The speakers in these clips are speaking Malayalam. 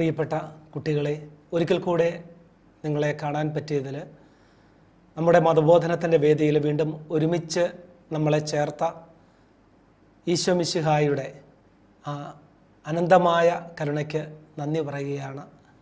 പ്രിയപ്പെട്ട കുട്ടികളെ ഒരിക്കൽ കൂടെ നിങ്ങളെ കാണാൻ പറ്റിയതിൽ നമ്മുടെ മതബോധനത്തിൻ്റെ വേദിയിൽ വീണ്ടും ഒരുമിച്ച് നമ്മളെ ചേർത്ത ഈശോ മിശിഹായുടെ ആ അനന്തമായ കരുണയ്ക്ക് നന്ദി പറയുകയാണ്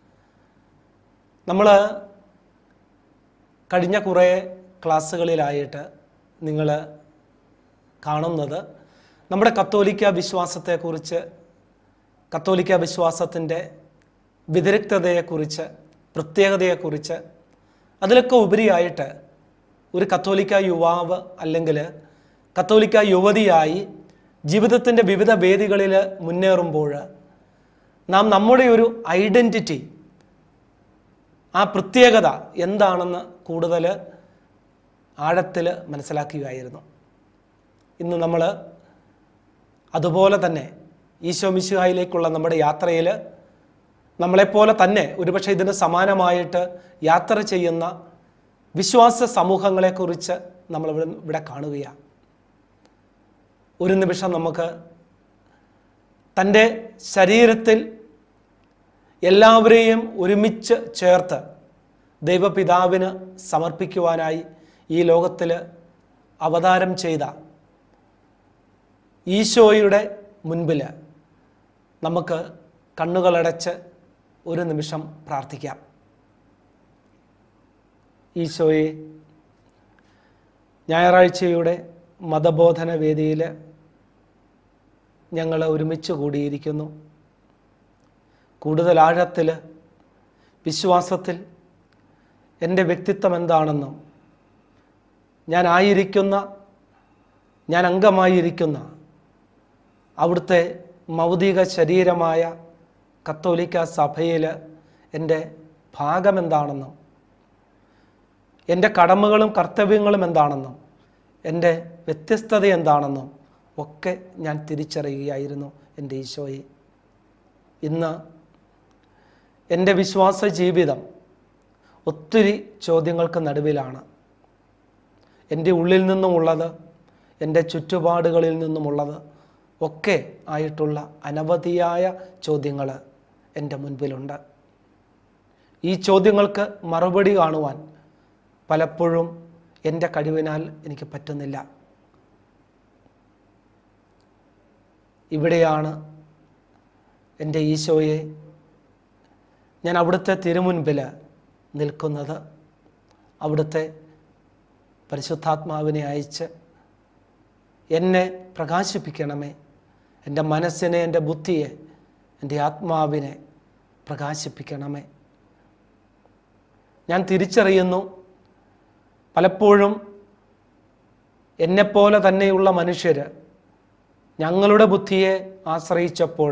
നമ്മൾ കഴിഞ്ഞ കുറേ ക്ലാസ്സുകളിലായിട്ട് നിങ്ങൾ കാണുന്നത് നമ്മുടെ കത്തോലിക്ക വിശ്വാസത്തെക്കുറിച്ച് കത്തോലിക്ക വിശ്വാസത്തിൻ്റെ വിദഗ്ധതയെക്കുറിച്ച് പ്രത്യേകതയെക്കുറിച്ച് അതിലൊക്കെ ഉപരിയായിട്ട് ഒരു കത്തോലിക്ക യുവാവ് അല്ലെങ്കിൽ കത്തോലിക്ക യുവതിയായി ജീവിതത്തിൻ്റെ വിവിധ വേദികളിൽ മുന്നേറുമ്പോൾ നാം നമ്മുടെ ഒരു ഐഡൻറ്റിറ്റി ആ പ്രത്യേകത എന്താണെന്ന് കൂടുതൽ ആഴത്തിൽ മനസ്സിലാക്കുകയായിരുന്നു ഇന്ന് നമ്മൾ അതുപോലെ തന്നെ ഈശോ മിശുഹായിലേക്കുള്ള നമ്മുടെ യാത്രയിൽ നമ്മളെപ്പോലെ തന്നെ ഒരുപക്ഷെ ഇതിന് സമാനമായിട്ട് യാത്ര ചെയ്യുന്ന വിശ്വാസ സമൂഹങ്ങളെക്കുറിച്ച് നമ്മൾ ഇവിടെ ഇവിടെ കാണുകയാണ് ഒരു നിമിഷം നമുക്ക് തൻ്റെ ശരീരത്തിൽ എല്ലാവരെയും ഒരുമിച്ച് ചേർത്ത് ദൈവപിതാവിന് സമർപ്പിക്കുവാനായി ഈ ലോകത്തിൽ അവതാരം ചെയ്ത ഈശോയുടെ മുൻപിൽ നമുക്ക് കണ്ണുകളടച്ച് ഒരു നിമിഷം പ്രാർത്ഥിക്കാം ഈശോയെ ഞായറാഴ്ചയുടെ മതബോധന വേദിയിൽ ഞങ്ങൾ ഒരുമിച്ച് കൂടിയിരിക്കുന്നു കൂടുതൽ ആഴത്തിൽ വിശ്വാസത്തിൽ എൻ്റെ വ്യക്തിത്വം എന്താണെന്നും ഞാൻ ആയിരിക്കുന്ന ഞാൻ അംഗമായിരിക്കുന്ന അവിടുത്തെ മൗതിക ശരീരമായ കത്തോലിക്ക സഭയിൽ എൻ്റെ ഭാഗമെന്താണെന്നും എൻ്റെ കടമകളും കർത്തവ്യങ്ങളും എന്താണെന്നും എൻ്റെ വ്യത്യസ്തത എന്താണെന്നും ഒക്കെ ഞാൻ തിരിച്ചറിയുകയായിരുന്നു എൻ്റെ ഈശോയെ ഇന്ന് എൻ്റെ വിശ്വാസ ജീവിതം ഒത്തിരി ചോദ്യങ്ങൾക്ക് നടുവിലാണ് എൻ്റെ ഉള്ളിൽ നിന്നുമുള്ളത് എൻ്റെ ചുറ്റുപാടുകളിൽ നിന്നുമുള്ളത് ഒക്കെ ആയിട്ടുള്ള അനവധിയായ ചോദ്യങ്ങൾ എൻ്റെ മുൻപിലുണ്ട് ഈ ചോദ്യങ്ങൾക്ക് മറുപടി കാണുവാൻ പലപ്പോഴും എൻ്റെ കഴിവിനാൽ എനിക്ക് പറ്റുന്നില്ല ഇവിടെയാണ് എൻ്റെ ഈശോയെ ഞാൻ അവിടുത്തെ തിരുമുൻപിൽ നിൽക്കുന്നത് അവിടുത്തെ പരിശുദ്ധാത്മാവിനെ അയച്ച് എന്നെ പ്രകാശിപ്പിക്കണമേ എൻ്റെ മനസ്സിനെ എൻ്റെ ബുദ്ധിയെ എൻ്റെ ആത്മാവിനെ പ്രകാശിപ്പിക്കണമേ ഞാൻ തിരിച്ചറിയുന്നു പലപ്പോഴും എന്നെപ്പോലെ തന്നെയുള്ള മനുഷ്യർ ഞങ്ങളുടെ ബുദ്ധിയെ ആശ്രയിച്ചപ്പോൾ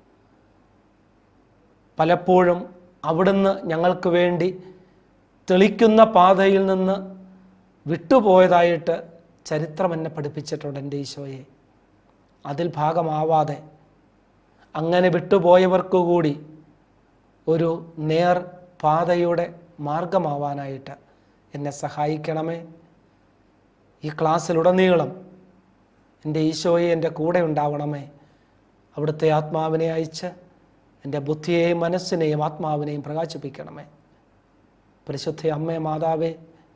പലപ്പോഴും അവിടുന്ന് ഞങ്ങൾക്ക് വേണ്ടി തെളിക്കുന്ന പാതയിൽ നിന്ന് വിട്ടുപോയതായിട്ട് ചരിത്രം എന്നെ പഠിപ്പിച്ചിട്ടുണ്ട് എൻ്റെ ഈശോയെ അതിൽ ഭാഗമാവാതെ അങ്ങനെ വിട്ടുപോയവർക്ക് കൂടി ഒരു നേർ പാതയുടെ മാർഗമാവാനായിട്ട് എന്നെ സഹായിക്കണമേ ഈ ക്ലാസ്സിലുടനീളം എൻ്റെ ഈശോയെ എൻ്റെ കൂടെ ഉണ്ടാവണമേ അവിടുത്തെ ആത്മാവിനെ അയച്ച് എൻ്റെ ബുദ്ധിയെയും മനസ്സിനെയും ആത്മാവിനെയും പ്രകാശിപ്പിക്കണമേ പരിശുദ്ധ അമ്മേ മാതാവേ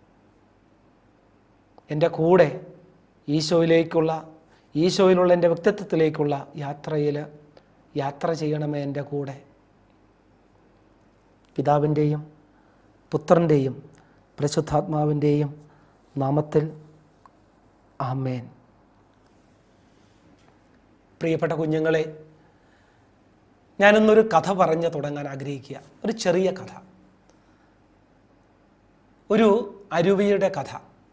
എൻ്റെ കൂടെ ഈശോയിലേക്കുള്ള ഈശോയിലുള്ള എൻ്റെ വ്യക്തിത്വത്തിലേക്കുള്ള യാത്രയിൽ യാത്ര ചെയ്യണമേ എൻ്റെ കൂടെ പിതാവിൻ്റെയും പുത്രൻ്റെയും പരിശുദ്ധാത്മാവിൻ്റെയും നാമത്തിൽ ആമേൻ പ്രിയപ്പെട്ട കുഞ്ഞുങ്ങളെ ഞാനിന്നൊരു കഥ പറഞ്ഞ് തുടങ്ങാൻ ആഗ്രഹിക്കുക ഒരു ചെറിയ കഥ ഒരു അരുവിയുടെ കഥ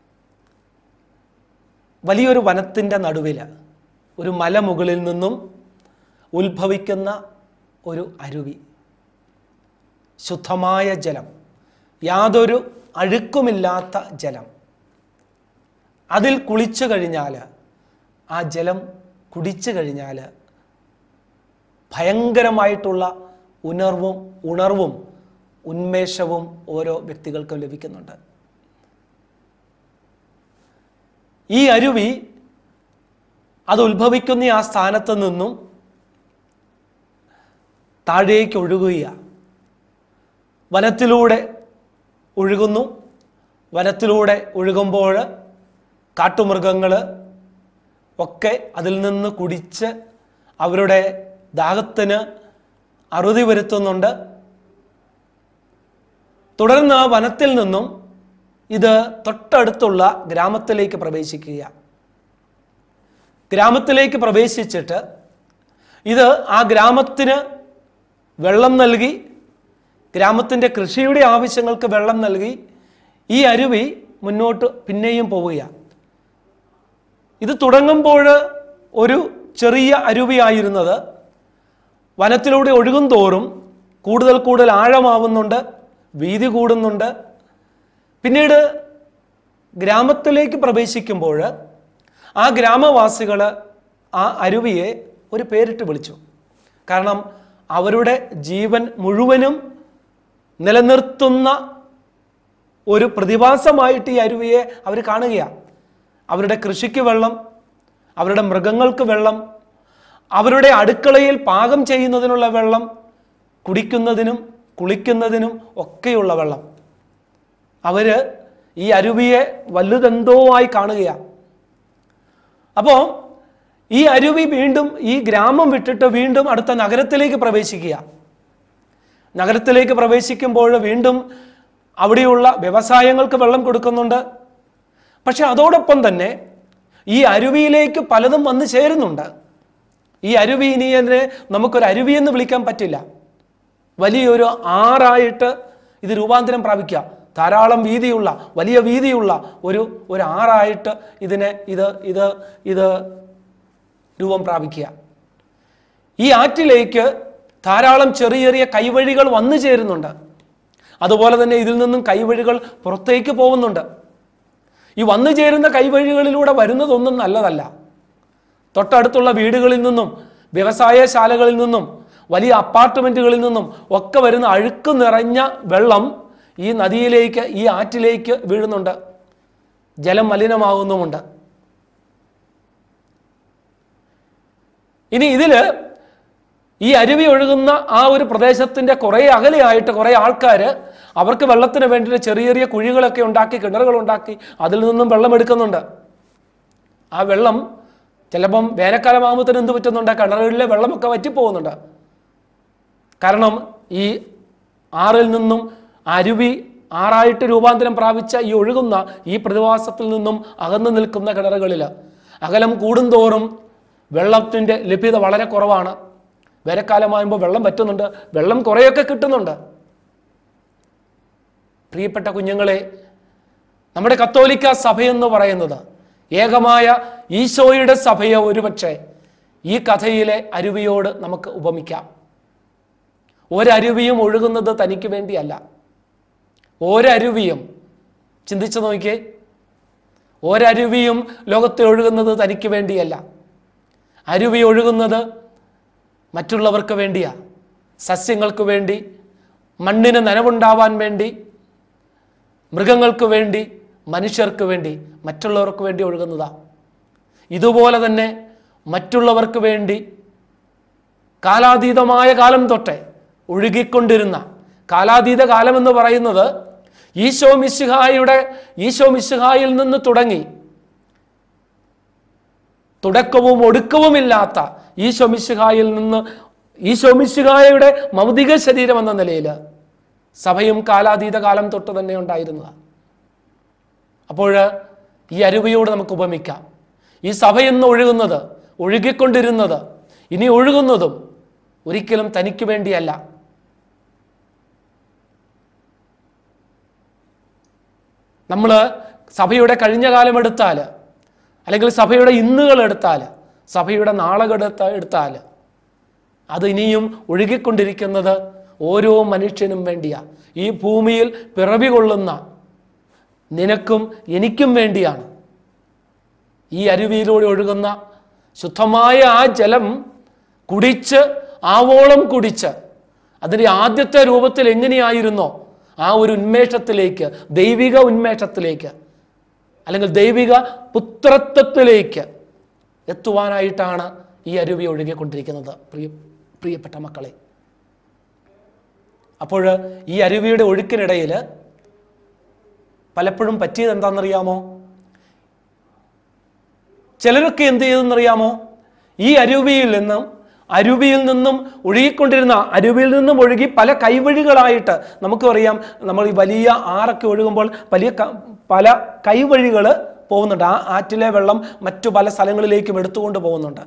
വലിയൊരു വനത്തിൻ്റെ നടുവിൽ ഒരു മലമുകളിൽ നിന്നും ഉത്ഭവിക്കുന്ന ഒരു അരുവി ശുദ്ധമായ ജലം യാതൊരു അഴുക്കുമില്ലാത്ത ജലം അതിൽ കുളിച്ചു കഴിഞ്ഞാൽ ആ ജലം കുടിച്ചു കഴിഞ്ഞാൽ ഭയങ്കരമായിട്ടുള്ള ഉണർവും ഉണർവും ഉന്മേഷവും ഓരോ വ്യക്തികൾക്കും ലഭിക്കുന്നുണ്ട് ഈ അരുവി അത് ഉത്ഭവിക്കുന്ന ആ സ്ഥാനത്ത് നിന്നും താഴേക്ക് ഒഴുകുകയാണ് വനത്തിലൂടെ ഒഴുകുന്നു വനത്തിലൂടെ ഒഴുകുമ്പോൾ കാട്ടുമൃഗങ്ങൾ ഒക്കെ അതിൽ നിന്ന് കുടിച്ച് അവരുടെ ദാഹത്തിന് അറുതി വരുത്തുന്നുണ്ട് തുടർന്ന് ആ വനത്തിൽ നിന്നും ഇത് തൊട്ടടുത്തുള്ള ഗ്രാമത്തിലേക്ക് പ്രവേശിക്കുക ഗ്രാമത്തിലേക്ക് പ്രവേശിച്ചിട്ട് ഇത് ആ ഗ്രാമത്തിന് വെള്ളം നൽകി ഗ്രാമത്തിൻ്റെ കൃഷിയുടെ ആവശ്യങ്ങൾക്ക് വെള്ളം നൽകി ഈ അരുവി മുന്നോട്ട് പിന്നെയും പോവുകയാണ് ഇത് തുടങ്ങുമ്പോൾ ഒരു ചെറിയ അരുവിയായിരുന്നത് വനത്തിലൂടെ ഒഴുകും തോറും കൂടുതൽ കൂടുതൽ ആഴമാവുന്നുണ്ട് വീതി കൂടുന്നുണ്ട് പിന്നീട് ഗ്രാമത്തിലേക്ക് പ്രവേശിക്കുമ്പോൾ ആ ഗ്രാമവാസികൾ ആ അരുവിയെ ഒരു പേരിട്ട് വിളിച്ചു കാരണം അവരുടെ ജീവൻ മുഴുവനും നിലനിർത്തുന്ന ഒരു പ്രതിഭാസമായിട്ട് ഈ അരുവിയെ അവർ കാണുകയാണ് അവരുടെ കൃഷിക്ക് വെള്ളം അവരുടെ മൃഗങ്ങൾക്ക് വെള്ളം അവരുടെ അടുക്കളയിൽ പാകം ചെയ്യുന്നതിനുള്ള വെള്ളം കുടിക്കുന്നതിനും കുളിക്കുന്നതിനും ഒക്കെയുള്ള വെള്ളം അവർ ഈ അരുവിയെ വലുതെന്തോ ആയി കാണുകയാണ് അപ്പോൾ ഈ അരുവി വീണ്ടും ഈ ഗ്രാമം വിട്ടിട്ട് വീണ്ടും അടുത്ത നഗരത്തിലേക്ക് പ്രവേശിക്കുക നഗരത്തിലേക്ക് പ്രവേശിക്കുമ്പോൾ വീണ്ടും അവിടെയുള്ള വ്യവസായങ്ങൾക്ക് വെള്ളം കൊടുക്കുന്നുണ്ട് പക്ഷെ അതോടൊപ്പം തന്നെ ഈ അരുവിയിലേക്ക് പലതും വന്ന് ചേരുന്നുണ്ട് ഈ അരുവി ഇനി അതിനെ നമുക്കൊരു അരുവി എന്ന് വിളിക്കാൻ പറ്റില്ല വലിയൊരു ആറായിട്ട് ഇത് രൂപാന്തരം പ്രാപിക്കുക ധാരാളം വീതിയുള്ള വലിയ വീതിയുള്ള ഒരു ഒരു ആറായിട്ട് ഇതിനെ ഇത് ഇത് ഇത് രൂപം പ്രാപിക്കുക ഈ ആറ്റിലേക്ക് ധാരാളം ചെറിയ ചെറിയ കൈവഴികൾ വന്നു ചേരുന്നുണ്ട് അതുപോലെ തന്നെ ഇതിൽ നിന്നും കൈവഴികൾ പുറത്തേക്ക് പോകുന്നുണ്ട് ഈ വന്നു ചേരുന്ന കൈവഴികളിലൂടെ വരുന്നതൊന്നും നല്ലതല്ല തൊട്ടടുത്തുള്ള വീടുകളിൽ നിന്നും വ്യവസായശാലകളിൽ നിന്നും വലിയ അപ്പാർട്ട്മെൻറ്റുകളിൽ നിന്നും ഒക്കെ വരുന്ന അഴുക്ക് നിറഞ്ഞ വെള്ളം ഈ നദിയിലേക്ക് ഈ ആറ്റിലേക്ക് വീഴുന്നുണ്ട് ജലം മലിനമാകുന്നുമുണ്ട് ഇനി ഇതില് ഈ അരുവി ഒഴുകുന്ന ആ ഒരു പ്രദേശത്തിന്റെ കുറേ അകലെയായിട്ട് കുറേ ആൾക്കാർ അവർക്ക് വെള്ളത്തിന് വേണ്ടിയിട്ട് ചെറിയ ചെറിയ കുഴികളൊക്കെ ഉണ്ടാക്കി കിണറുകൾ ഉണ്ടാക്കി അതിൽ നിന്നും വെള്ളം എടുക്കുന്നുണ്ട് ആ വെള്ളം ചിലപ്പം വേനൽക്കാലമാകുമ്പോഴത്തേന് എന്ത് പറ്റുന്നുണ്ട് കിണറുകളിലെ വെള്ളമൊക്കെ വറ്റിപ്പോകുന്നുണ്ട് കാരണം ഈ ആറിൽ നിന്നും അരുവി ആറായിട്ട് രൂപാന്തരം പ്രാപിച്ച ഈ ഒഴുകുന്ന ഈ പ്രതിഭാസത്തിൽ നിന്നും അകന്നു നിൽക്കുന്ന കിണറുകളിൽ അകലം കൂടുന്തോറും വെള്ളത്തിൻ്റെ ലഭ്യത വളരെ കുറവാണ് വേനൽക്കാലമാകുമ്പോൾ വെള്ളം പറ്റുന്നുണ്ട് വെള്ളം കുറേയൊക്കെ കിട്ടുന്നുണ്ട് പ്രിയപ്പെട്ട കുഞ്ഞുങ്ങളെ നമ്മുടെ കത്തോലിക്ക സഭയെന്ന് പറയുന്നത് ഏകമായ ഈശോയുടെ സഭയെ ഒരുപക്ഷെ ഈ കഥയിലെ അരുവിയോട് നമുക്ക് ഉപമിക്കാം ഒരരുവിയും ഒഴുകുന്നത് തനിക്ക് വേണ്ടിയല്ല ഒരരുവിയും ചിന്തിച്ചു നോക്കിയേ ഒരരുവിയും ലോകത്തെ ഒഴുകുന്നത് തനിക്ക് വേണ്ടിയല്ല അരുവി ഒഴുകുന്നത് മറ്റുള്ളവർക്ക് വേണ്ടിയാ സസ്യങ്ങൾക്ക് വേണ്ടി മണ്ണിന് നനവുണ്ടാവാൻ വേണ്ടി മൃഗങ്ങൾക്ക് വേണ്ടി മനുഷ്യർക്ക് വേണ്ടി മറ്റുള്ളവർക്ക് വേണ്ടി ഒഴുകുന്നതാ ഇതുപോലെ തന്നെ മറ്റുള്ളവർക്ക് വേണ്ടി കാലാതീതമായ കാലം തൊട്ടേ ഒഴുകിക്കൊണ്ടിരുന്ന കാലാതീത കാലം എന്ന് പറയുന്നത് ഈശോ മിശിഹായുടെ ഈശോ മിശിഹായിൽ നിന്ന് തുടങ്ങി തുടക്കവും ഒടുക്കവുമില്ലാത്ത ഈശോ മിശിഹായിൽ നിന്ന് ഈശോ മിശിഹായുടെ മൗതിക ശരീരം എന്ന നിലയിൽ സഭയും കാലാതീത കാലം തൊട്ട് തന്നെ ഉണ്ടായിരുന്നതാണ് അപ്പോൾ ഈ അരുവിയോട് നമുക്ക് ഉപമിക്കാം ഈ സഭയെന്ന് ഒഴുകുന്നത് ഒഴുകിക്കൊണ്ടിരുന്നത് ഇനി ഒഴുകുന്നതും ഒരിക്കലും തനിക്ക് വേണ്ടിയല്ല നമ്മൾ സഭയുടെ കഴിഞ്ഞ കാലം എടുത്താൽ അല്ലെങ്കിൽ സഭയുടെ ഇന്നുകൾ എടുത്താൽ സഭയുടെ നാളുകൾ എടുത്ത എടുത്താൽ അത് ഇനിയും ഒഴുകിക്കൊണ്ടിരിക്കുന്നത് ഓരോ മനുഷ്യനും വേണ്ടിയാ ഈ ഭൂമിയിൽ പിറവി കൊള്ളുന്ന നിനക്കും എനിക്കും വേണ്ടിയാണ് ഈ അരുവിയിലൂടെ ഒഴുകുന്ന ശുദ്ധമായ ആ ജലം കുടിച്ച് ആവോളം കുടിച്ച് അതിൻ്റെ ആദ്യത്തെ രൂപത്തിൽ എങ്ങനെയായിരുന്നോ ആ ഒരു ഉന്മേഷത്തിലേക്ക് ദൈവിക ഉന്മേഷത്തിലേക്ക് അല്ലെങ്കിൽ ദൈവിക പുത്രത്വത്തിലേക്ക് എത്തുവാനായിട്ടാണ് ഈ അരുവി ഒഴുകിക്കൊണ്ടിരിക്കുന്നത് പ്രിയ പ്രിയപ്പെട്ട മക്കളെ അപ്പോൾ ഈ അരുവിയുടെ ഒഴുക്കിനിടയിൽ പലപ്പോഴും പറ്റിയത് എന്താണെന്നറിയാമോ ചിലരൊക്കെ എന്ത് ചെയ്തെന്നറിയാമോ ഈ അരുവിയിൽ നിന്നും അരുവിയിൽ നിന്നും ഒഴുകിക്കൊണ്ടിരുന്ന അരുവിയിൽ നിന്നും ഒഴുകി പല കൈവഴികളായിട്ട് നമുക്ക് അറിയാം നമ്മൾ ഈ വലിയ ആറൊക്കെ ഒഴുകുമ്പോൾ വലിയ ക- പല കൈവഴികൾ പോകുന്നുണ്ട് ആ ആറ്റിലെ വെള്ളം മറ്റു പല സ്ഥലങ്ങളിലേക്കും എടുത്തുകൊണ്ട് പോകുന്നുണ്ട്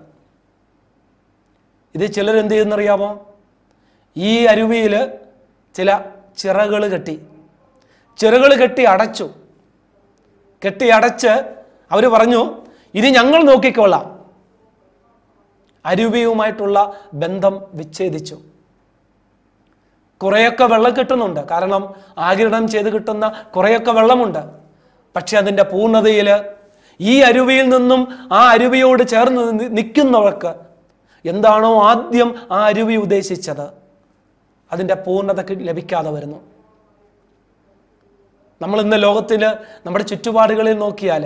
ഇത് ചിലർ എന്ത് ചെയ്യുന്നറിയാമോ ഈ അരുവിയിൽ ചില ചിറകൾ കെട്ടി ചിറകൾ കെട്ടി അടച്ചു കെട്ടി അടച്ച് അവർ പറഞ്ഞു ഇനി ഞങ്ങൾ നോക്കിക്കൊള്ളാം അരുവിയുമായിട്ടുള്ള ബന്ധം വിച്ഛേദിച്ചു കുറേയൊക്കെ വെള്ളം കിട്ടുന്നുണ്ട് കാരണം ആകിരണം ചെയ്ത് കിട്ടുന്ന കുറേയൊക്കെ വെള്ളമുണ്ട് പക്ഷെ അതിൻ്റെ പൂർണ്ണതയിൽ ഈ അരുവിയിൽ നിന്നും ആ അരുവിയോട് ചേർന്ന് നി- നിൽക്കുന്നവർക്ക് എന്താണോ ആദ്യം ആ അരുവി ഉദ്ദേശിച്ചത് അതിൻ്റെ പൂർണ്ണത കി- ലഭിക്കാതെ വരുന്നു നമ്മൾ ഇന്ന് ലോകത്തിൽ നമ്മുടെ ചുറ്റുപാടുകളിൽ നോക്കിയാൽ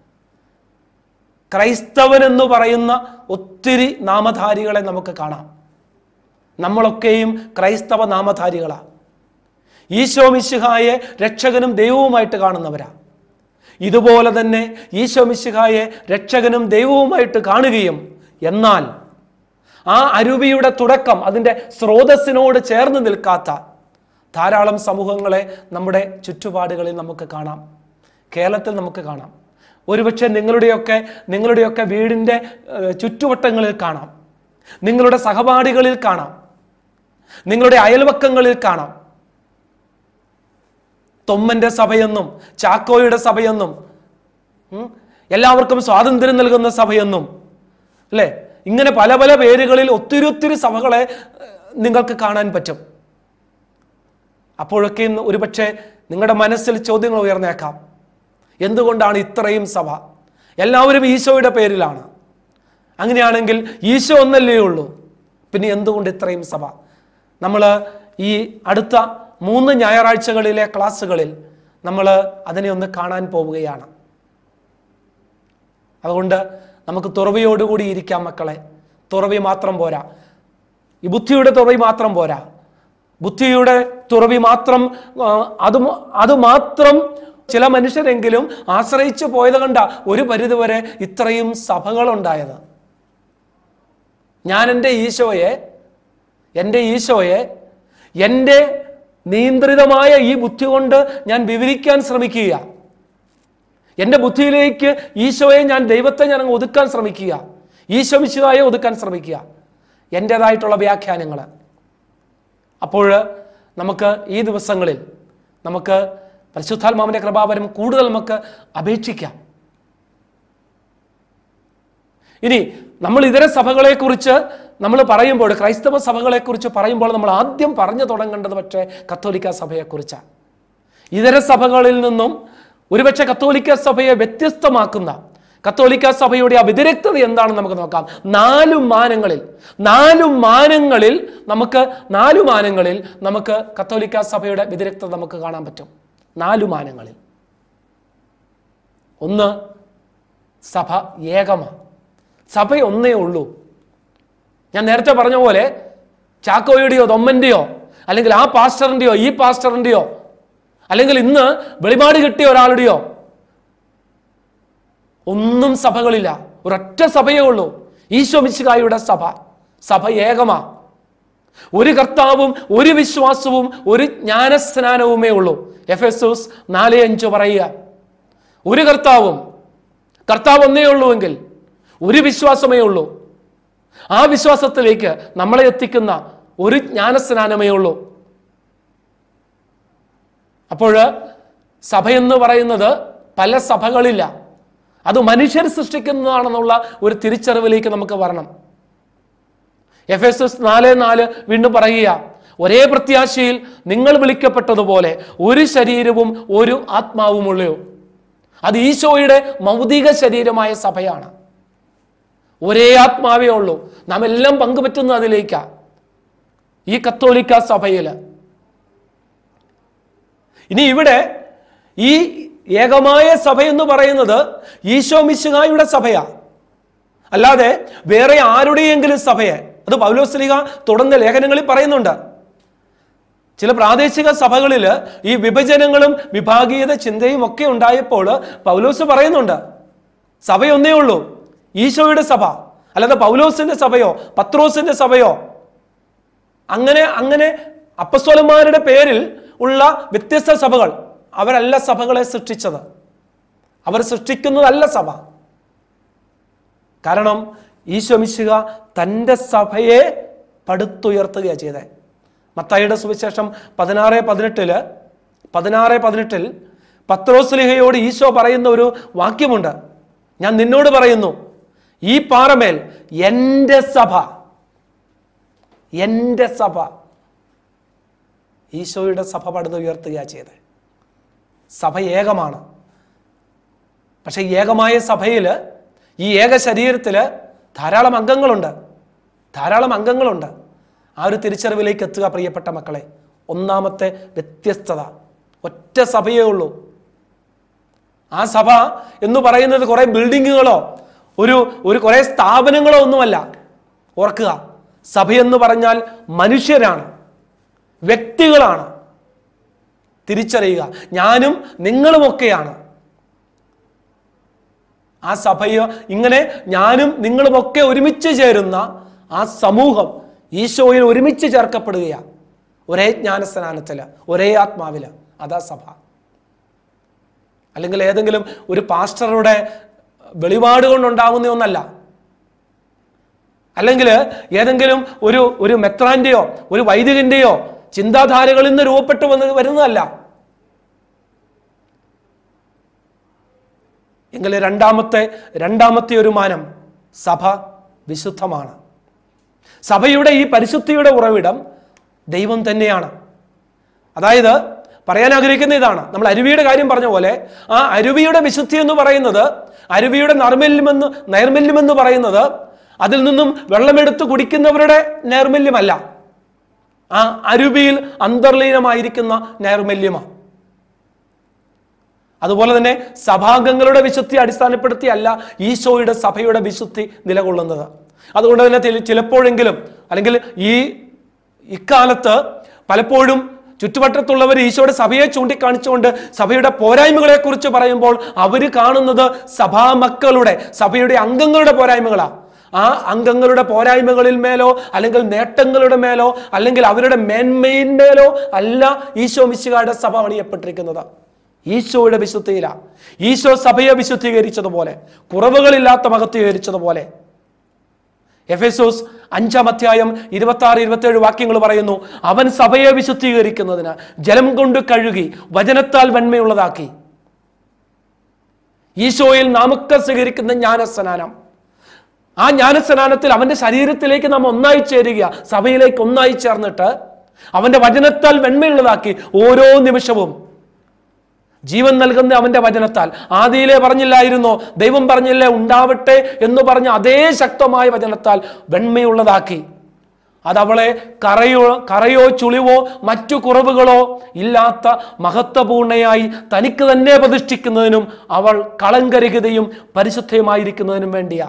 ക്രൈസ്തവൻ എന്ന് പറയുന്ന ഒത്തിരി നാമധാരികളെ നമുക്ക് കാണാം നമ്മളൊക്കെയും ക്രൈസ്തവ നാമധാരികളാണ് ഈശോ മിശിഹായെ രക്ഷകനും ദൈവവുമായിട്ട് കാണുന്നവരാ ഇതുപോലെ തന്നെ ഈശോ മിശിഹായെ രക്ഷകനും ദൈവവുമായിട്ട് കാണുകയും എന്നാൽ ആ അരുവിയുടെ തുടക്കം അതിൻ്റെ സ്രോതസ്സിനോട് ചേർന്ന് നിൽക്കാത്ത ധാരാളം സമൂഹങ്ങളെ നമ്മുടെ ചുറ്റുപാടുകളിൽ നമുക്ക് കാണാം കേരളത്തിൽ നമുക്ക് കാണാം ഒരുപക്ഷെ നിങ്ങളുടെയൊക്കെ നിങ്ങളുടെയൊക്കെ വീടിൻ്റെ ഏഹ്, ചുറ്റുവട്ടങ്ങളിൽ കാണാം നിങ്ങളുടെ സഹപാഠികളിൽ കാണാം നിങ്ങളുടെ അയൽവക്കങ്ങളിൽ കാണാം തൊമ്മന്റെ സഭയെന്നും ചാക്കോയുടെ സഭയെന്നും ഉം, എല്ലാവർക്കും സ്വാതന്ത്ര്യം നൽകുന്ന സഭയെന്നും അല്ലേ ഇങ്ങനെ പല പല പേരുകളിൽ ഒത്തിരി ഒത്തിരി സഭകളെ ഏഹ്, നിങ്ങൾക്ക് കാണാൻ പറ്റും അപ്പോഴൊക്കെ ഇന്ന് ഒരുപക്ഷെ നിങ്ങളുടെ മനസ്സിൽ ചോദ്യങ്ങൾ ഉയർന്നേക്കാം എന്തുകൊണ്ടാണ് ഇത്രയും സഭ എല്ലാവരും ഈശോയുടെ പേരിലാണ് അങ്ങനെയാണെങ്കിൽ ഈശോ ഒന്നല്ലേ ഉള്ളൂ പിന്നെ എന്തുകൊണ്ട് ഇത്രയും സഭ നമ്മൾ ഈ അടുത്ത മൂന്ന് ഞായറാഴ്ചകളിലെ ക്ലാസ്സുകളിൽ നമ്മൾ അതിനെ ഒന്ന് കാണാൻ പോവുകയാണ് അതുകൊണ്ട് നമുക്ക് തുറവിയോടുകൂടി ഇരിക്കാം മക്കളെ തുറവി മാത്രം പോരാ ഈ ബുദ്ധിയുടെ തുറവി മാത്രം പോരാ ബുദ്ധിയുടെ തുറവി മാത്രം ആ, അത് മ- അത് മാത്രം ചില മനുഷ്യരെങ്കിലും ആശ്രയിച്ചു പോയത് കണ്ട ഒരു പരിധിവരെ ഇത്രയും സഭകളുണ്ടായത് ഞാൻ എൻ്റെ ഈശോയെ എൻ്റെ ഈശോയെ എൻ്റെ നിയന്ത്രിതമായ ഈ ബുദ്ധി കൊണ്ട് ഞാൻ വിവരിക്കാൻ ശ്രമിക്കുക എൻ്റെ ബുദ്ധിയിലേക്ക് ഈശോയെ ഞാൻ ദൈവത്തെ ഞാൻ അങ്ങ് ഒതുക്കാൻ ശ്രമിക്കുക ഈശോ മിശുവായെ ഒതുക്കാൻ ശ്രമിക്കുക എൻ്റേതായിട്ടുള്ള വ്യാഖ്യാനങ്ങൾ അപ്പോൾ നമുക്ക് ഈ ദിവസങ്ങളിൽ നമുക്ക് പരിശുദ്ധാത്മാവിൻ്റെ കൃപാവരം കൂടുതൽ നമുക്ക് അപേക്ഷിക്കാം ഇനി നമ്മൾ ഇതര സഭകളെക്കുറിച്ച് നമ്മൾ പറയുമ്പോൾ ക്രൈസ്തവ സഭകളെക്കുറിച്ച് പറയുമ്പോൾ നമ്മൾ ആദ്യം പറഞ്ഞു തുടങ്ങേണ്ടത് പക്ഷേ കത്തോലിക്ക സഭയെക്കുറിച്ചാണ് ഇതര സഭകളിൽ നിന്നും ഒരുപക്ഷെ കത്തോലിക്ക സഭയെ വ്യത്യസ്തമാക്കുന്ന കത്തോലിക്ക സഭയുടെ ആ വ്യതിരക്തത എന്താണെന്ന് നമുക്ക് നോക്കാം നാലു മാനങ്ങളിൽ നാലു മാനങ്ങളിൽ നമുക്ക് നാലു മാനങ്ങളിൽ നമുക്ക് കത്തോലിക്ക സഭയുടെ വ്യതിരക്തത നമുക്ക് കാണാൻ പറ്റും നാലു മാനങ്ങളിൽ ഒന്ന് സഭ ഏകമാണ് സഭ ഒന്നേ ഉള്ളൂ ഞാൻ നേരത്തെ പറഞ്ഞ പോലെ ചാക്കോയുടെയോ തൊമ്മൻ്റെയോ അല്ലെങ്കിൽ ആ പാസ്റ്ററിൻ്റെയോ ഈ പാസ്റ്ററിൻ്റെയോ അല്ലെങ്കിൽ ഇന്ന് വെളിപാട് കിട്ടിയ ഒരാളുടെയോ ഒന്നും സഭകളില്ല ഒരൊറ്റ സഭയേ ഉള്ളൂ ഈശോ മിശിഹായുടെ സഭ സഭ ഏകമാ ഒരു കർത്താവും ഒരു വിശ്വാസവും ഒരു ജ്ഞാനസ്നാനവുമേ ഉള്ളൂ എഫ് എസ് എസ് നാല് അഞ്ച് പറയുക ഒരു കർത്താവും കർത്താവ് ഒന്നേ ഉള്ളൂവെങ്കിൽ ഒരു വിശ്വാസമേ ഉള്ളൂ ആ വിശ്വാസത്തിലേക്ക് നമ്മളെ എത്തിക്കുന്ന ഒരു ജ്ഞാനസ്നാനമേ ഉള്ളൂ അപ്പോൾ സഭയെന്ന് പറയുന്നത് പല സഭകളില്ല അത് മനുഷ്യർ സൃഷ്ടിക്കുന്നതാണെന്നുള്ള ഒരു തിരിച്ചറിവിലേക്ക് നമുക്ക് വരണം എഫ് എസ് എസ് നാല് നാല് വീണ്ടും പറയുക ഒരേ പ്രത്യാശയിൽ നിങ്ങൾ വിളിക്കപ്പെട്ടതുപോലെ ഒരു ശരീരവും ഒരു ആത്മാവുമുള്ളൂ അത് ഈശോയുടെ മൗതിക ശരീരമായ സഭയാണ് ഒരേ ആത്മാവേ ഉള്ളൂ നാം എല്ലാം പങ്കുപറ്റുന്ന അതിലേക്കാ ഈ കത്തോലിക്ക സഭയിൽ ഇനി ഇവിടെ ഈ ഏകമായ സഭ എന്ന് പറയുന്നത് ഈശോ മിശുഹായുടെ സഭയാ അല്ലാതെ വേറെ ആരുടെയെങ്കിലും സഭയെ അത് പൗലോസ്ലിക തുടർന്ന് ലേഖനങ്ങളിൽ പറയുന്നുണ്ട് ചില പ്രാദേശിക സഭകളിൽ ഈ വിഭജനങ്ങളും വിഭാഗീയത ചിന്തയും ഒക്കെ ഉണ്ടായപ്പോൾ പൗലോസ് പറയുന്നുണ്ട് സഭയൊന്നേ ഉള്ളൂ ഈശോയുടെ സഭ അല്ലാതെ പൗലോസിന്റെ സഭയോ പത്രോസിന്റെ സഭയോ അങ്ങനെ അങ്ങനെ അപ്പസ്വലന്മാരുടെ പേരിൽ ഉള്ള വ്യത്യസ്ത സഭകൾ അവരല്ല സഭകളെ സൃഷ്ടിച്ചത് അവർ സൃഷ്ടിക്കുന്നതല്ല സഭ കാരണം ഈശോ മിശിഹ തൻ്റെ സഭയെ പടുത്തുയർത്തുകയാണ് ചെയ്തത് മത്തായിയുടെ സുവിശേഷം പതിനാറ് പതിനെട്ടില് പതിനാറ് പതിനെട്ടിൽ പത്രോസ്ലിഹയോട് ഈശോ പറയുന്ന ഒരു വാക്യമുണ്ട് ഞാൻ നിന്നോട് പറയുന്നു ഈ പാറമേൽ എൻ്റെ സഭ എൻ്റെ സഭ ഈശോയുടെ സഭ പടുത്തുയർത്തുകയാണ് ചെയ്തത് സഭ ഏകമാണ് പക്ഷെ ഈ ഏകമായ സഭയിൽ ഈ ഏക ശരീരത്തിൽ ധാരാളം അംഗങ്ങളുണ്ട് ധാരാളം അംഗങ്ങളുണ്ട് ആ ഒരു തിരിച്ചറിവിലേക്ക് എത്തുക പ്രിയപ്പെട്ട മക്കളെ ഒന്നാമത്തെ വ്യത്യസ്തത ഒറ്റ സഭയേ ഉള്ളൂ ആ സഭ എന്ന് പറയുന്നത് കുറേ ബിൽഡിങ്ങുകളോ ഒരു ഒരു കുറേ സ്ഥാപനങ്ങളോ ഒന്നുമല്ല ഓർക്കുക സഭയെന്ന് പറഞ്ഞാൽ മനുഷ്യരാണ് വ്യക്തികളാണ് തിരിച്ചറിയുക ഞാനും നിങ്ങളുമൊക്കെയാണ് ആ സഭയോ ഇങ്ങനെ ഞാനും നിങ്ങളുമൊക്കെ ഒരുമിച്ച് ചേരുന്ന ആ സമൂഹം ഈശോയിൽ ഒരുമിച്ച് ചേർക്കപ്പെടുകയാണ് ഒരേ ജ്ഞാനസ്നാനത്തിൽ ഒരേ ആത്മാവിൽ അതാ സഭ അല്ലെങ്കിൽ ഏതെങ്കിലും ഒരു പാസ്റ്ററുടെ വെളിപാട് കൊണ്ടുണ്ടാവുന്ന ഒന്നല്ല അല്ലെങ്കിൽ ഏതെങ്കിലും ഒരു ഒരു മെത്രാന്റെയോ ഒരു വൈദികന്റെയോ ചിന്താധാരകളിൽ നിന്ന് രൂപപ്പെട്ടു വന്ന് വരുന്നതല്ല എങ്കിൽ രണ്ടാമത്തെ രണ്ടാമത്തെ ഒരു മാനം സഭ വിശുദ്ധമാണ് സഭയുടെ ഈ പരിശുദ്ധിയുടെ ഉറവിടം ദൈവം തന്നെയാണ് അതായത് പറയാൻ ആഗ്രഹിക്കുന്ന ഇതാണ് നമ്മൾ അരുവിയുടെ കാര്യം പറഞ്ഞ പോലെ ആ അരുവിയുടെ വിശുദ്ധി എന്ന് പറയുന്നത് അരുവിയുടെ നൈർമല്യമെന്ന് നൈർമല്യമെന്ന് പറയുന്നത് അതിൽ നിന്നും വെള്ളമെടുത്ത് കുടിക്കുന്നവരുടെ നൈർമല്യമല്ല ആ അരുവിയിൽ അന്തർലീനമായിരിക്കുന്ന നൈർമല്യമാണ് അതുപോലെ തന്നെ സഭാംഗങ്ങളുടെ വിശുദ്ധി അടിസ്ഥാനപ്പെടുത്തിയല്ല ഈശോയുടെ സഭയുടെ വിശുദ്ധി നിലകൊള്ളുന്നത് അതുകൊണ്ട് തന്നെ ചില- ചിലപ്പോഴെങ്കിലും അല്ലെങ്കിൽ ഈ ഇക്കാലത്ത് പലപ്പോഴും ചുറ്റുവട്ടത്തുള്ളവർ ഈശോയുടെ സഭയെ ചൂണ്ടിക്കാണിച്ചുകൊണ്ട് സഭയുടെ പോരായ്മകളെ കുറിച്ച് പറയുമ്പോൾ അവർ കാണുന്നത് സഭാമക്കളുടെ സഭയുടെ അംഗങ്ങളുടെ പോരായ്മകളാണ് ആ അംഗങ്ങളുടെ പോരായ്മകളിൽ മേലോ അല്ലെങ്കിൽ നേട്ടങ്ങളുടെ മേലോ അല്ലെങ്കിൽ അവരുടെ മേന്മയിന്മേലോ അല്ല ഈശോ മിശികാരുടെ സഭ പണിയപ്പെട്ടിരിക്കുന്നത് ഈശോയുടെ വിശുദ്ധിയിലാണ് ഈശോ സഭയെ വിശുദ്ധീകരിച്ചതുപോലെ കുറവുകളില്ലാത്ത മഹത്വീകരിച്ചതുപോലെ എഫേസോസ് അഞ്ചാം അധ്യായം ഇരുപത്തി ആറ് ഇരുപത്തേഴ് വാക്യങ്ങൾ പറയുന്നു അവൻ സഭയെ വിശുദ്ധീകരിക്കുന്നതിന് ജലം കൊണ്ട് കഴുകി വചനത്താൽ വെണ്മയുള്ളതാക്കി ഈശോയിൽ നാമൊക്കെ സ്വീകരിക്കുന്ന ജ്ഞാനസ്നാനം ആ ജ്ഞാനസ്നാനത്തിൽ അവന്റെ ശരീരത്തിലേക്ക് നാം ഒന്നായി ചേരുക സഭയിലേക്ക് ഒന്നായി ചേർന്നിട്ട് അവന്റെ വചനത്താൽ വെണ്മയുള്ളതാക്കി ഓരോ നിമിഷവും ജീവൻ നൽകുന്ന അവന്റെ വചനത്താൽ ആദിയിലെ പറഞ്ഞില്ലായിരുന്നോ ദൈവം പറഞ്ഞില്ലേ ഉണ്ടാവട്ടെ എന്ന് പറഞ്ഞ അതേ ശക്തമായ വചനത്താൽ വെണ്മയുള്ളതാക്കി അതവളെ കറയോ കറയോ ചുളിവോ മറ്റു കുറവുകളോ ഇല്ലാത്ത മഹത്വപൂർണയായി തനിക്ക് തന്നെ പ്രതിഷ്ഠിക്കുന്നതിനും അവൾ കളങ്കരഹിതയും പരിശുദ്ധയുമായിരിക്കുന്നതിനും വേണ്ടിയാ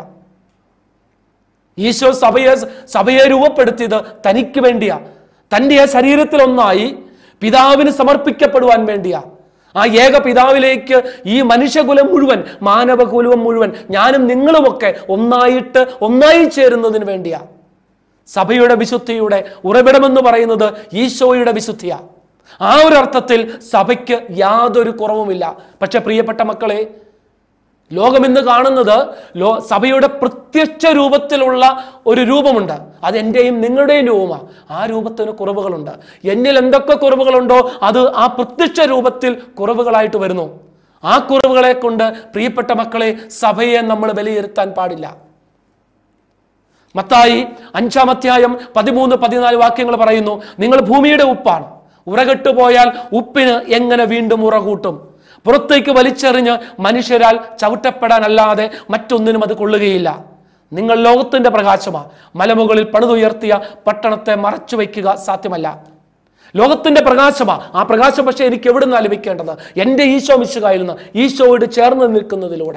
ഈശോ സഭയെ സഭയെ രൂപപ്പെടുത്തിയത് തനിക്ക് വേണ്ടിയാ തൻ്റെ ആ ശരീരത്തിൽ ഒന്നായി പിതാവിന് സമർപ്പിക്കപ്പെടുവാൻ വേണ്ടിയാ ആ ഏക പിതാവിലേക്ക് ഈ മനുഷ്യകുലം മുഴുവൻ മാനവകുലം മുഴുവൻ ഞാനും നിങ്ങളുമൊക്കെ ഒന്നായിട്ട് ഒന്നായി ചേരുന്നതിന് വേണ്ടിയാ സഭയുടെ വിശുദ്ധിയുടെ ഉറവിടമെന്ന് പറയുന്നത് ഈശോയുടെ വിശുദ്ധിയാ ആ ഒരു അർത്ഥത്തിൽ സഭയ്ക്ക് യാതൊരു കുറവുമില്ല പക്ഷെ പ്രിയപ്പെട്ട മക്കളെ ലോകമിന്ന് കാണുന്നത് ലോ സഭയുടെ പ്രത്യക്ഷ രൂപത്തിലുള്ള ഒരു രൂപമുണ്ട് അത് എൻ്റെയും നിങ്ങളുടെയും രൂപമാണ് ആ രൂപത്തിന് കുറവുകളുണ്ട് എന്നിൽ എന്തൊക്കെ കുറവുകളുണ്ടോ അത് ആ പ്രത്യക്ഷ രൂപത്തിൽ കുറവുകളായിട്ട് വരുന്നു ആ കുറവുകളെ കൊണ്ട് പ്രിയപ്പെട്ട മക്കളെ സഭയെ നമ്മൾ വിലയിരുത്താൻ പാടില്ല മത്തായി അഞ്ചാം അധ്യായം പതിമൂന്ന് പതിനാല് വാക്യങ്ങൾ പറയുന്നു നിങ്ങൾ ഭൂമിയുടെ ഉപ്പാണ് ഉറകെട്ടു പോയാൽ ഉപ്പിന് എങ്ങനെ വീണ്ടും ഉറ കൂട്ടും പുറത്തേക്ക് വലിച്ചെറിഞ്ഞ് മനുഷ്യരാൽ ചവിട്ടപ്പെടാനല്ലാതെ മറ്റൊന്നിനും അത് കൊള്ളുകയില്ല നിങ്ങൾ ലോകത്തിന്റെ പ്രകാശമാണ് മലമുകളിൽ പണിതുയർത്തിയ പട്ടണത്തെ മറച്ചു വയ്ക്കുക സാധ്യമല്ല ലോകത്തിന്റെ പ്രകാശമാ ആ പ്രകാശം പക്ഷേ എനിക്ക് എവിടെ നിന്ന് ലഭിക്കേണ്ടത് എൻ്റെ ഈശോ മിശുകായിരുന്നു ഈശോയോട് ചേർന്ന് നിൽക്കുന്നതിലൂടെ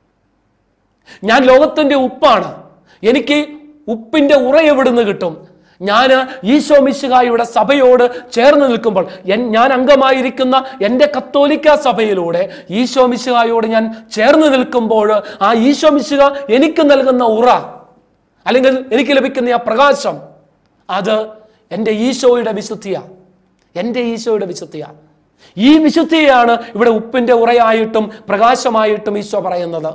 ഞാൻ ലോകത്തിന്റെ ഉപ്പാണ് എനിക്ക് ഉപ്പിന്റെ ഉറ എവിടുന്ന് കിട്ടും ഞാൻ ഈശോ മിശിഹായുടെ സഭയോട് ചേർന്ന് നിൽക്കുമ്പോൾ എൻ- ഞാൻ അംഗമായിരിക്കുന്ന എൻ്റെ കത്തോലിക്ക സഭയിലൂടെ ഈശോ മിശിഹായോട് ഞാൻ ചേർന്ന് നിൽക്കുമ്പോൾ ആ ഈശോ മിശിഹ എനിക്ക് നൽകുന്ന ഉറ അല്ലെങ്കിൽ എനിക്ക് ലഭിക്കുന്ന ആ പ്രകാശം അത് എൻ്റെ ഈശോയുടെ വിശുദ്ധിയാണ് എൻ്റെ ഈശോയുടെ വിശുദ്ധിയാണ് ഈ വിശുദ്ധിയാണ് ഇവിടെ ഉപ്പിൻ്റെ ഉറയായിട്ടും പ്രകാശമായിട്ടും ഈശോ പറയുന്നത്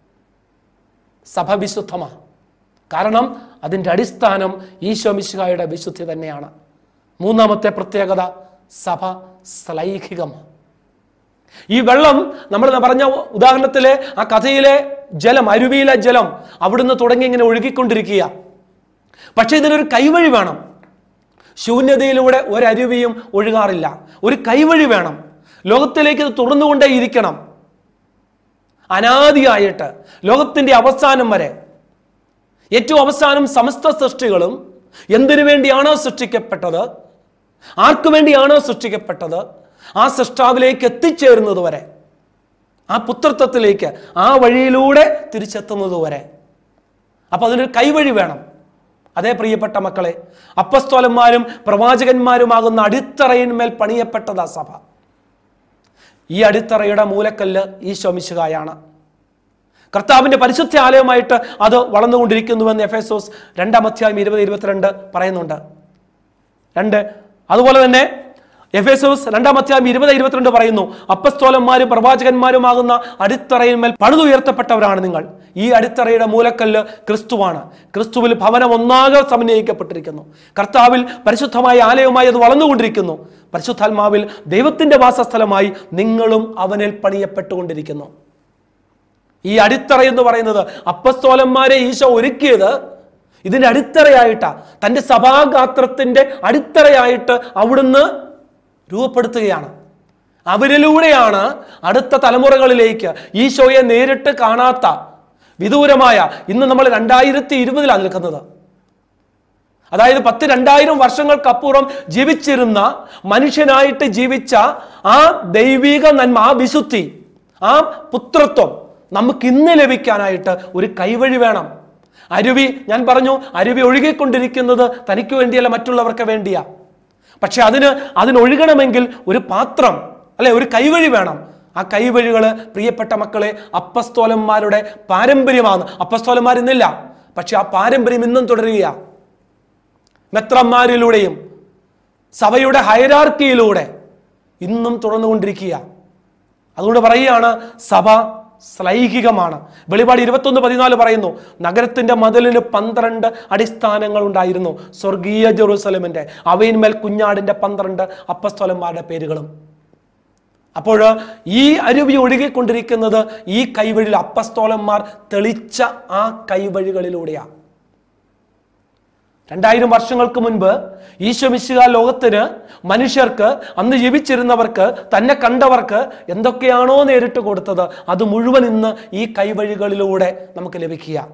സഭ വിശുദ്ധമാണ് കാരണം അതിൻ്റെ അടിസ്ഥാനം ഈശോ മിശിഹായുടെ വിശുദ്ധി തന്നെയാണ് മൂന്നാമത്തെ പ്രത്യേകത സഭ ശ്ലൈഹികമാണ് ഈ വെള്ളം നമ്മൾ പറഞ്ഞ ഉദാഹരണത്തിലെ ആ കഥയിലെ ജലം അരുവിയിലെ ജലം അവിടുന്ന് തുടങ്ങി ഇങ്ങനെ ഒഴുകിക്കൊണ്ടിരിക്കുക പക്ഷെ ഇതിനൊരു കൈവഴി വേണം ശൂന്യതയിലൂടെ ഒരരുവിയും ഒഴുകാറില്ല ഒരു കൈവഴി വേണം ലോകത്തിലേക്ക് ഇത് തുറന്നുകൊണ്ടേയിരിക്കണം അനാദിയായിട്ട് ലോകത്തിന്റെ അവസാനം വരെ ഏറ്റവും അവസാനം സമസ്ത സൃഷ്ടികളും എന്തിനു വേണ്ടിയാണോ സൃഷ്ടിക്കപ്പെട്ടത് ആർക്കു വേണ്ടിയാണോ സൃഷ്ടിക്കപ്പെട്ടത് ആ സൃഷ്ടാവിലേക്ക് എത്തിച്ചേരുന്നത് വരെ ആ പുത്രത്വത്തിലേക്ക് ആ വഴിയിലൂടെ തിരിച്ചെത്തുന്നത് വരെ അപ്പൊ അതിനൊരു കൈവഴി വേണം അതേ പ്രിയപ്പെട്ട മക്കളെ അപ്പസ്തോലന്മാരും പ്രവാചകന്മാരുമാകുന്ന അടിത്തറയിന്മേൽ പണിയപ്പെട്ടതാ സഭ ഈ അടിത്തറയുടെ മൂലക്കല്ല് ഈ ശോമിശുകായാണ് കർത്താവിന്റെ പരിശുദ്ധ ആലയമായിട്ട് അത് വളർന്നുകൊണ്ടിരിക്കുന്നുവെന്ന് എഫ് എസോസ് രണ്ടാം അധ്യായം ഇരുപത് ഇരുപത്തിരണ്ട് പറയുന്നുണ്ട് രണ്ട് അതുപോലെ തന്നെ എഫ് എസോസ് രണ്ടാം അധ്യായം ഇരുപത് ഇരുപത്തിരണ്ട് പറയുന്നു അപ്പസ്തോലന്മാരും പ്രവാചകന്മാരുമാകുന്ന അടിത്തറയിന്മേൽ പണിതുയർത്തപ്പെട്ടവരാണ് നിങ്ങൾ ഈ അടിത്തറയുടെ മൂലക്കല്ല് ക്രിസ്തുവാണ് ക്രിസ്തുവിൽ ഭവനം ഒന്നാകെ സമന്വയിക്കപ്പെട്ടിരിക്കുന്നു കർത്താവിൽ പരിശുദ്ധമായ ആലയവുമായി അത് വളർന്നുകൊണ്ടിരിക്കുന്നു പരിശുദ്ധാത്മാവിൽ ദൈവത്തിന്റെ വാസസ്ഥലമായി നിങ്ങളും അവനിൽ പണിയപ്പെട്ടുകൊണ്ടിരിക്കുന്നു ഈ അടിത്തറ എന്ന് പറയുന്നത് അപ്പസ്തോലന്മാരെ ഈശോ ഒരുക്കിയത് ഇതിന്റെ അടിത്തറയായിട്ടാ തന്റെ സഭാഗാത്രത്തിന്റെ അടിത്തറയായിട്ട് അവിടുന്ന് രൂപപ്പെടുത്തുകയാണ് അവരിലൂടെയാണ് അടുത്ത തലമുറകളിലേക്ക് ഈശോയെ നേരിട്ട് കാണാത്ത വിദൂരമായ ഇന്ന് നമ്മൾ രണ്ടായിരത്തി ഇരുപതിലാണ് നിൽക്കുന്നത് അതായത് പത്ത് രണ്ടായിരം വർഷങ്ങൾക്കപ്പുറം ജീവിച്ചിരുന്ന മനുഷ്യനായിട്ട് ജീവിച്ച ആ ദൈവിക നന്മ ആ വിശുദ്ധി ആ പുത്രത്വം നമുക്ക് ഇന്ന് ലഭിക്കാനായിട്ട് ഒരു കൈവഴി വേണം അരുവി ഞാൻ പറഞ്ഞു അരുവി ഒഴുകിക്കൊണ്ടിരിക്കുന്നത് തനിക്ക് വേണ്ടിയല്ല മറ്റുള്ളവർക്ക് വേണ്ടിയാ പക്ഷെ അതിന് അതിനൊഴുകണമെങ്കിൽ ഒരു പാത്രം അല്ലെ ഒരു കൈവഴി വേണം ആ കൈവഴികൾ പ്രിയപ്പെട്ട മക്കളെ അപ്പസ്തോലന്മാരുടെ പാരമ്പര്യമാണ് അപ്പസ്തോലന്മാർ ഇന്നില്ല പക്ഷെ ആ പാരമ്പര്യം ഇന്നും തുടരുകയാണ് മെത്രന്മാരിലൂടെയും സഭയുടെ ഹൈരാർക്കിയിലൂടെ ഇന്നും തുടർന്നുകൊണ്ടിരിക്കുക അതുകൊണ്ട് പറയുകയാണ് സഭ ശ്ലൈഹികമാണ് വെളിപാട് ഇരുപത്തൊന്ന് പതിനാല് പറയുന്നു നഗരത്തിന്റെ മതിലിന് പന്ത്രണ്ട് അടിസ്ഥാനങ്ങൾ ഉണ്ടായിരുന്നു സ്വർഗീയ ജെറൂസലമിന്റെ അവയിന്മേൽ കുഞ്ഞാടിന്റെ പന്ത്രണ്ട് അപ്പസ്തോലന്മാരുടെ പേരുകളും അപ്പോൾ ഈ അരുവി ഒഴുകിക്കൊണ്ടിരിക്കുന്നത് ഈ കൈവഴിയിൽ അപ്പസ്തോലന്മാർ തെളിച്ച ആ കൈവഴികളിലൂടെയാണ് രണ്ടായിരം വർഷങ്ങൾക്ക് മുൻപ് ഈശോ മിശിഹ ലോകത്തിന് മനുഷ്യർക്ക് അന്ന് ജീവിച്ചിരുന്നവർക്ക് തന്നെ കണ്ടവർക്ക് എന്തൊക്കെയാണോ നേരിട്ട് കൊടുത്തത് അത് മുഴുവൻ ഇന്ന് ഈ കൈവഴികളിലൂടെ നമുക്ക് ലഭിക്കുക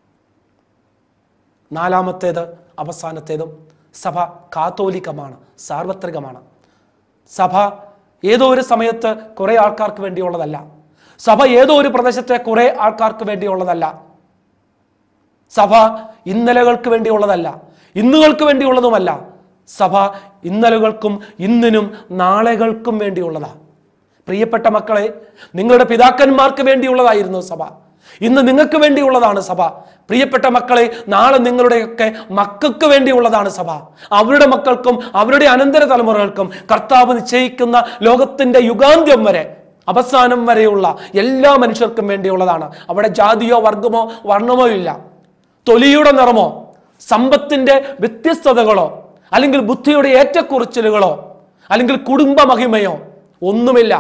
നാലാമത്തേത് അവസാനത്തേതും സഭ കാത്തോലിക്കമാണ് സാർവത്രികമാണ് സഭ ഏതോ ഒരു സമയത്ത് കുറെ ആൾക്കാർക്ക് വേണ്ടിയുള്ളതല്ല സഭ ഏതോ ഒരു പ്രദേശത്തെ കുറെ ആൾക്കാർക്ക് വേണ്ടിയുള്ളതല്ല സഭ ഇന്നലകൾക്ക് വേണ്ടിയുള്ളതല്ല ഇന്നുകൾക്ക് വേണ്ടിയുള്ളതുമല്ല സഭ ഇന്നലകൾക്കും ഇന്നിനും നാളെകൾക്കും വേണ്ടിയുള്ളതാ പ്രിയപ്പെട്ട മക്കളെ നിങ്ങളുടെ പിതാക്കന്മാർക്ക് വേണ്ടിയുള്ളതായിരുന്നു സഭ ഇന്ന് നിങ്ങൾക്ക് വേണ്ടിയുള്ളതാണ് സഭ പ്രിയപ്പെട്ട മക്കളെ നാളെ നിങ്ങളുടെയൊക്കെ മക്കൾക്ക് വേണ്ടിയുള്ളതാണ് സഭ അവരുടെ മക്കൾക്കും അവരുടെ അനന്തര തലമുറകൾക്കും കർത്താവ് നിശ്ചയിക്കുന്ന ലോകത്തിന്റെ യുഗാന്ത്യം വരെ അവസാനം വരെയുള്ള എല്ലാ മനുഷ്യർക്കും വേണ്ടിയുള്ളതാണ് അവിടെ ജാതിയോ വർഗമോ വർണ്ണമോ ഇല്ല തൊലിയുടെ നിറമോ സമ്പത്തിന്റെ വ്യത്യസ്തതകളോ അല്ലെങ്കിൽ ബുദ്ധിയുടെ ഏറ്റക്കുറച്ചിലുകളോ അല്ലെങ്കിൽ കുടുംബ മഹിമയോ ഒന്നുമില്ല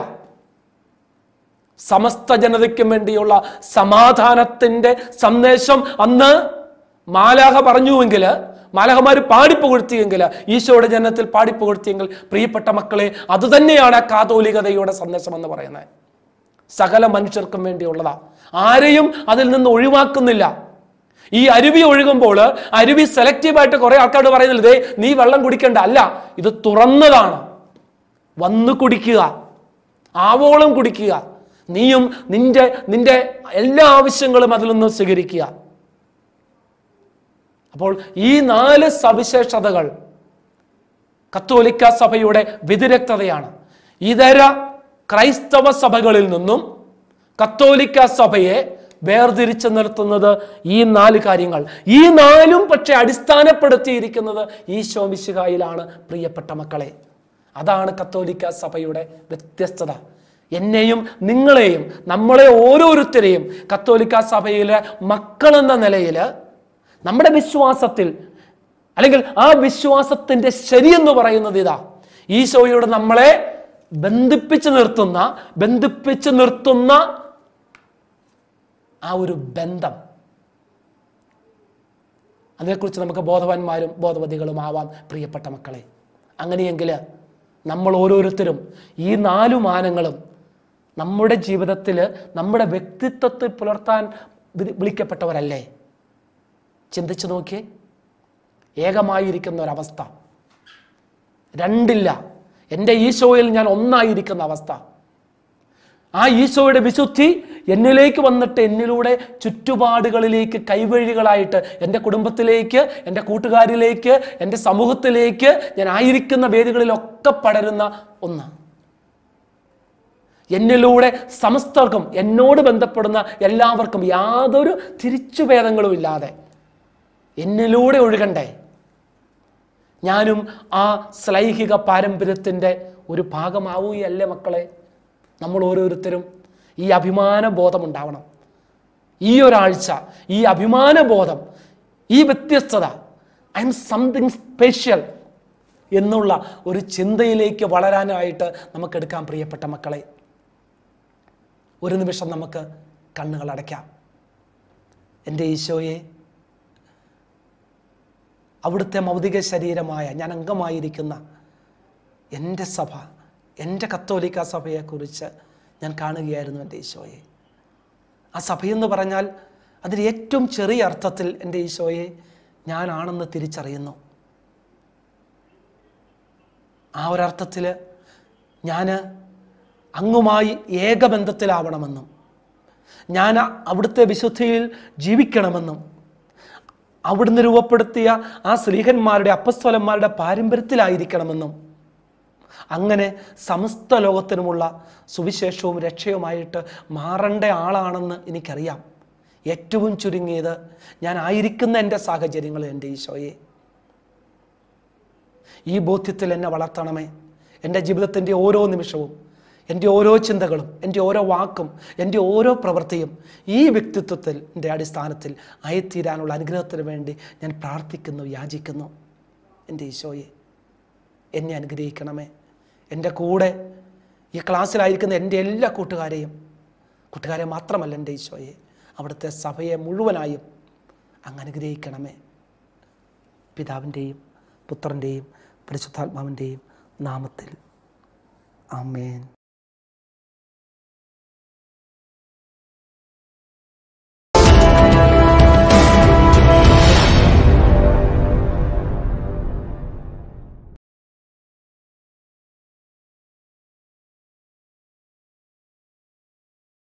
സമസ്ത ജനതയ്ക്കും വേണ്ടിയുള്ള സമാധാനത്തിന്റെ സന്ദേശം അന്ന് മാലാഹ പറഞ്ഞുവെങ്കിൽ മാലാഹമാർ പാടിപ്പുകഴ്ത്തിയെങ്കിൽ ഈശോയുടെ ജനനത്തിൽ പാടിപ്പുകഴ്ത്തിയെങ്കിൽ പ്രിയപ്പെട്ട മക്കളെ അതുതന്നെയാണ് കാതോലികതയുടെ സന്ദേശം എന്ന് പറയുന്നത് സകല മനുഷ്യർക്കും വേണ്ടിയുള്ളതാ ആരെയും അതിൽ നിന്ന് ഒഴിവാക്കുന്നില്ല ഈ അരുവി ഒഴുകുമ്പോൾ അരുവി സെലക്റ്റീവായിട്ട് കുറെ ആൾക്കാരോട് പറയുന്നില്ല ദേ നീ വെള്ളം കുടിക്കണ്ട അല്ല ഇത് തുറന്നതാണ് വന്ന് കുടിക്കുക ആവോളം കുടിക്കുക നീയും നിന്റെ നിന്റെ എല്ലാ ആവശ്യങ്ങളും അതിൽ നിന്ന് സ്വീകരിക്കുക അപ്പോൾ ഈ നാല് സവിശേഷതകൾ കത്തോലിക്ക സഭയുടെ വ്യതിരക്തതയാണ് ഇതര ക്രൈസ്തവ സഭകളിൽ നിന്നും കത്തോലിക്ക സഭയെ വേർതിരിച്ചു നിർത്തുന്നത് ഈ നാല് കാര്യങ്ങൾ ഈ നാലും പക്ഷെ അടിസ്ഥാനപ്പെടുത്തിയിരിക്കുന്നത് ഈശോ മിശിഹായിലാണ് പ്രിയപ്പെട്ട മക്കളെ അതാണ് കത്തോലിക്ക സഭയുടെ വ്യത്യസ്തത എന്നെയും നിങ്ങളെയും നമ്മളെ ഓരോരുത്തരെയും കത്തോലിക്ക സഭയിലെ മക്കളെന്ന നിലയിൽ നമ്മുടെ വിശ്വാസത്തിൽ അല്ലെങ്കിൽ ആ വിശ്വാസത്തിന്റെ ശരിയെന്ന് പറയുന്നത് ഇതാ ഈശോയോട് നമ്മളെ ബന്ധിപ്പിച്ച് നിർത്തുന്ന ബന്ധിപ്പിച്ച് നിർത്തുന്ന ആ ഒരു ബന്ധം അതിനെക്കുറിച്ച് നമുക്ക് ബോധവാന്മാരും ബോധവതികളും ആവാം പ്രിയപ്പെട്ട മക്കളെ അങ്ങനെയെങ്കിൽ നമ്മൾ ഓരോരുത്തരും ഈ നാലു മാനങ്ങളും നമ്മുടെ ജീവിതത്തിൽ നമ്മുടെ വ്യക്തിത്വത്തെ പുലർത്താൻ വി- വിളിക്കപ്പെട്ടവരല്ലേ ചിന്തിച്ചു നോക്കിയേ ഏകമായിരിക്കുന്ന ഒരവസ്ഥ രണ്ടില്ല എൻ്റെ ഈശോയിൽ ഞാൻ ഒന്നായിരിക്കുന്ന അവസ്ഥ ആ ഈശോയുടെ വിശുദ്ധി എന്നിലേക്ക് വന്നിട്ട് എന്നിലൂടെ ചുറ്റുപാടുകളിലേക്ക് കൈവഴികളായിട്ട് എൻ്റെ കുടുംബത്തിലേക്ക് എൻ്റെ കൂട്ടുകാരിലേക്ക് എൻ്റെ സമൂഹത്തിലേക്ക് ഞാൻ ആയിരിക്കുന്ന വേദികളിലൊക്കെ പടരുന്ന ഒന്ന് എന്നിലൂടെ സമസ്തർക്കും എന്നോട് ബന്ധപ്പെടുന്ന എല്ലാവർക്കും യാതൊരു തിരിച്ചുഭേദങ്ങളും ഇല്ലാതെ എന്നിലൂടെ ഒഴുകണ്ടേ ഞാനും ആ ശ്ലൈഹിക പാരമ്പര്യത്തിൻ്റെ ഒരു ഭാഗമാവുകയല്ലേ മക്കളെ നമ്മൾ ഓരോരുത്തരും ഈ അഭിമാന ബോധമുണ്ടാവണം ഈ ഒരാഴ്ച ഈ അഭിമാന ബോധം ഈ വ്യത്യസ്തത ഐ എം സംതിങ് സ്പെഷ്യൽ എന്നുള്ള ഒരു ചിന്തയിലേക്ക് വളരാനായിട്ട് നമുക്കെടുക്കാൻ പ്രിയപ്പെട്ട മക്കളെ ഒരു നിമിഷം നമുക്ക് കണ്ണുകൾ അടയ്ക്കാം എൻ്റെ ഈശോയെ അവിടുത്തെ മൗതിക ശരീരമായ ഞാൻ അംഗമായിരിക്കുന്ന എൻ്റെ സഭ എൻ്റെ കത്തോലിക്ക സഭയെക്കുറിച്ച് ഞാൻ കാണുകയായിരുന്നു എൻ്റെ ഈശോയെ ആ സഭയെന്ന് പറഞ്ഞാൽ അതിന് ഏറ്റവും ചെറിയ അർത്ഥത്തിൽ എൻ്റെ ഈശോയെ ഞാനാണെന്ന് തിരിച്ചറിയുന്നു ആ ഒരർത്ഥത്തിൽ ഞാൻ അങ്ങുമായി ഏകബന്ധത്തിലാവണമെന്നും ഞാൻ അവിടുത്തെ വിശുദ്ധിയിൽ ജീവിക്കണമെന്നും അവിടുന്ന് രൂപപ്പെടുത്തിയ ആ സ്ത്രീഹന്മാരുടെ അപ്പസ്തോലന്മാരുടെ പാരമ്പര്യത്തിലായിരിക്കണമെന്നും അങ്ങനെ സമസ്ത ലോകത്തിനുമുള്ള സുവിശേഷവും രക്ഷയുമായിട്ട് മാറേണ്ട ആളാണെന്ന് എനിക്കറിയാം ഏറ്റവും ചുരുങ്ങിയത് ഞാൻ ആയിരിക്കുന്ന എൻ്റെ സാഹചര്യങ്ങളിൽ എൻ്റെ ഈശോയെ ഈ ബോധ്യത്തിൽ എന്നെ വളർത്തണമേ എൻ്റെ ജീവിതത്തിൻ്റെ ഓരോ നിമിഷവും എൻ്റെ ഓരോ ചിന്തകളും എൻ്റെ ഓരോ വാക്കും എൻ്റെ ഓരോ പ്രവൃത്തിയും ഈ വ്യക്തിത്വത്തിൽ എൻ്റെ അടിസ്ഥാനത്തിൽ ആയിത്തീരാനുള്ള അനുഗ്രഹത്തിന് വേണ്ടി ഞാൻ പ്രാർത്ഥിക്കുന്നു യാചിക്കുന്നു എൻ്റെ ഈശോയെ എന്നെ അനുഗ്രഹിക്കണമേ എൻ്റെ കൂടെ ഈ ക്ലാസ്സിലായിരിക്കുന്ന എൻ്റെ എല്ലാ കൂട്ടുകാരെയും കൂട്ടുകാരെ മാത്രമല്ല എൻ്റെ ഈശോയെ അവിടുത്തെ സഭയെ മുഴുവനായും അങ്ങ് അനുഗ്രഹിക്കണമേ പിതാവിൻ്റെയും പുത്രൻ്റെയും പരിശുദ്ധാത്മാവിൻ്റെയും നാമത്തിൽ ആമേൻ